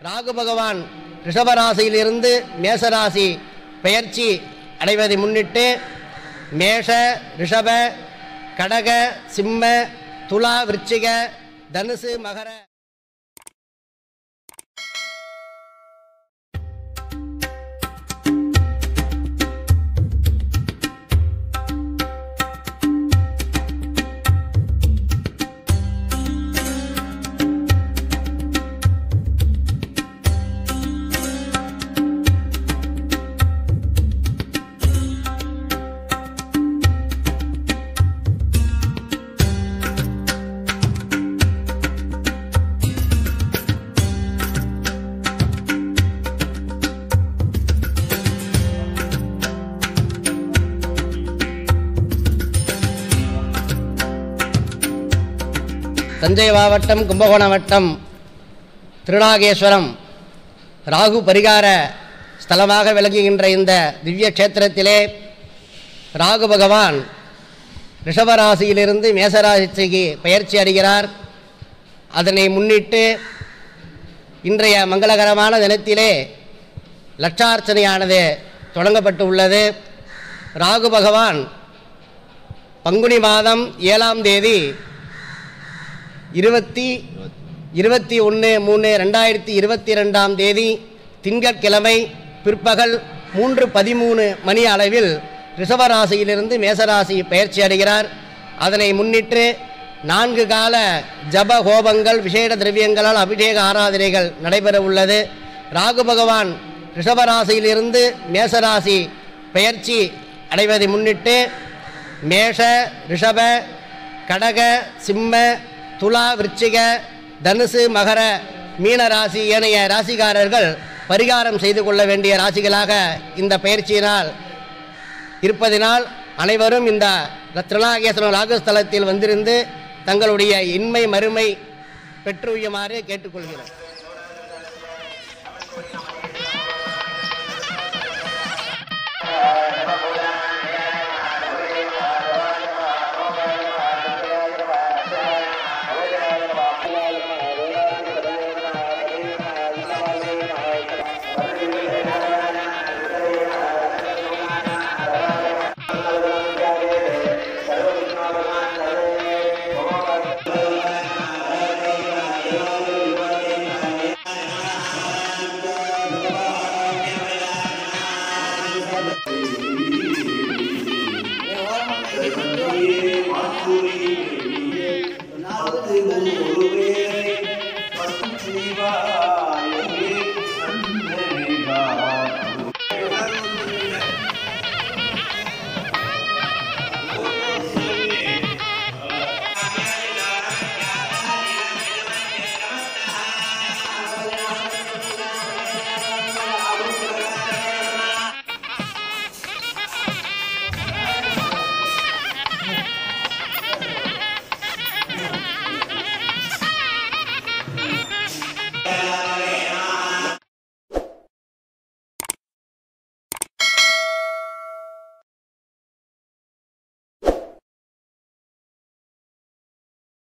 ராகு பகவான் ரிஷபராசியிலிருந்து மேசராசி பெயர்ச்சி அடைவதை முன்னிட்டு மேஷ ரிஷப கடக சிம்ம துலா விருச்சிக தனுசு மகர தஞ்சை மாவட்டம் கும்பகோணம் வட்டம் திருநாகேஸ்வரம் ராகு பரிகார ஸ்தலமாக விளங்குகின்ற இந்த திவ்ய க்ஷேத்திரத்திலே ராகு பகவான் ரிஷபராசியிலிருந்து மேசராசிக்கு பயிற்சி அடைகிறார் அதனை முன்னிட்டு இன்றைய மங்களகரமான தினத்திலே லட்சார்ச்சனையானது தொடங்கப்பட்டு உள்ளது ராகு பகவான் பங்குனி மாதம் ஏழாம் தேதி இருபத்தி இருபத்தி ஒன்று மூணு ரெண்டாயிரத்தி இருபத்தி ரெண்டாம் தேதி திங்கட்கிழமை பிற்பகல் மூன்று பதிமூணு மணி அளவில் ரிஷபராசியிலிருந்து மேசராசி பயிற்சி அடைகிறார் அதனை முன்னிட்டு நான்கு கால ஜப ஹோபங்கள் விசேட திரவியங்களால் அபிஷேக ஆராதனைகள் நடைபெற உள்ளது ராகு பகவான் ரிஷபராசியிலிருந்து மேசராசி பெயர்ச்சி அடைவதை முன்னிட்டு மேஷ ரிஷப கடக சிம்ம துலா விருச்சிக தனுசு மகர மீன ராசி ஏனைய ராசிக்காரர்கள் பரிகாரம் செய்து கொள்ள வேண்டிய ராசிகளாக இந்த பயிற்சியினால் இருப்பதினால் அனைவரும் இந்த திருநாகேஸ்வரம் ராகுஸ்தலத்தில் வந்திருந்து தங்களுடைய இன்மை மறுமை பெற்றுயுமாறு கேட்டுக்கொள்கிறோம்